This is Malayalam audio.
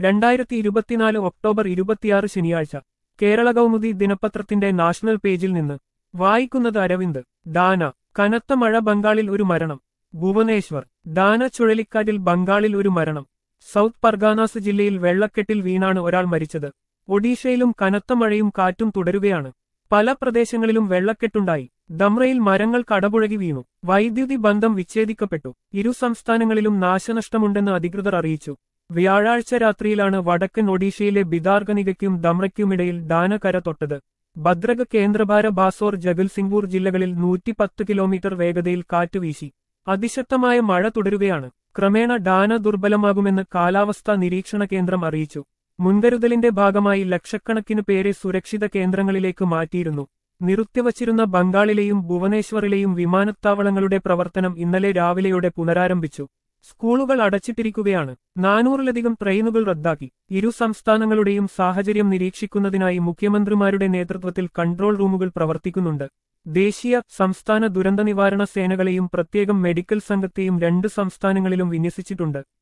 രണ്ടായിരത്തി ഇരുപത്തിനാല് ഒക്ടോബർ ഇരുപത്തിയാറ് ശനിയാഴ്ച കേരള കൗമുദി ദിനപത്രത്തിന്റെ നാഷണൽ പേജിൽ നിന്ന് വായിക്കുന്നത് അരവിന്ദ് ഡാന കനത്ത മഴ ബംഗാളിൽ ഒരു മരണം ഭുവനേശ്വർ ഡാന ചുഴലിക്കാറ്റിൽ ബംഗാളിൽ ഒരു മരണം സൗത്ത് പർഗാനാസ് ജില്ലയിൽ വെള്ളക്കെട്ടിൽ വീണാണ് ഒരാൾ മരിച്ചത് ഒഡീഷയിലും കനത്ത മഴയും കാറ്റും തുടരുകയാണ് പല പ്രദേശങ്ങളിലും വെള്ളക്കെട്ടുണ്ടായി ഡമ്രയിൽ മരങ്ങൾ കടപുഴകി വീണു വൈദ്യുതി ബന്ധം വിച്ഛേദിക്കപ്പെട്ടു ഇരു സംസ്ഥാനങ്ങളിലും നാശനഷ്ടമുണ്ടെന്ന് അധികൃതർ അറിയിച്ചു വ്യാഴാഴ്ച രാത്രിയിലാണ് വടക്കൻ ഒഡീഷയിലെ ബിദാർഗനികയ്ക്കും ദമ്രയ്ക്കുമിടയിൽ ഡാന കര തൊട്ടത് ഭദ്രക കേന്ദ്രഭാര ബാസോർ ജഗൽസിംഗ്പൂർ ജില്ലകളിൽ നൂറ്റിപ്പത്ത് കിലോമീറ്റർ വേഗതയിൽ കാറ്റ് വീശി അതിശക്തമായ മഴ തുടരുകയാണ് ക്രമേണ ഡാന ദുർബലമാകുമെന്ന് കാലാവസ്ഥാ നിരീക്ഷണ കേന്ദ്രം അറിയിച്ചു മുൻകരുതലിന്റെ ഭാഗമായി ലക്ഷക്കണക്കിന് പേരെ സുരക്ഷിത കേന്ദ്രങ്ങളിലേക്ക് മാറ്റിയിരുന്നു നിർത്തിവച്ചിരുന്ന ബംഗാളിലെയും ഭുവനേശ്വറിലെയും വിമാനത്താവളങ്ങളുടെ പ്രവർത്തനം ഇന്നലെ രാവിലെയോടെ പുനരാരംഭിച്ചു സ്കൂളുകൾ അടച്ചിട്ടിരിക്കുകയാണ് നാനൂറിലധികം ട്രെയിനുകൾ റദ്ദാക്കി ഇരു സംസ്ഥാനങ്ങളുടെയും സാഹചര്യം നിരീക്ഷിക്കുന്നതിനായി മുഖ്യമന്ത്രിമാരുടെ നേതൃത്വത്തിൽ കൺട്രോൾ റൂമുകൾ പ്രവർത്തിക്കുന്നുണ്ട് ദേശീയ സംസ്ഥാന ദുരന്ത നിവാരണ സേനകളെയും പ്രത്യേകം മെഡിക്കൽ സംഘത്തെയും രണ്ട് സംസ്ഥാനങ്ങളിലും വിന്യസിച്ചിട്ടുണ്ട്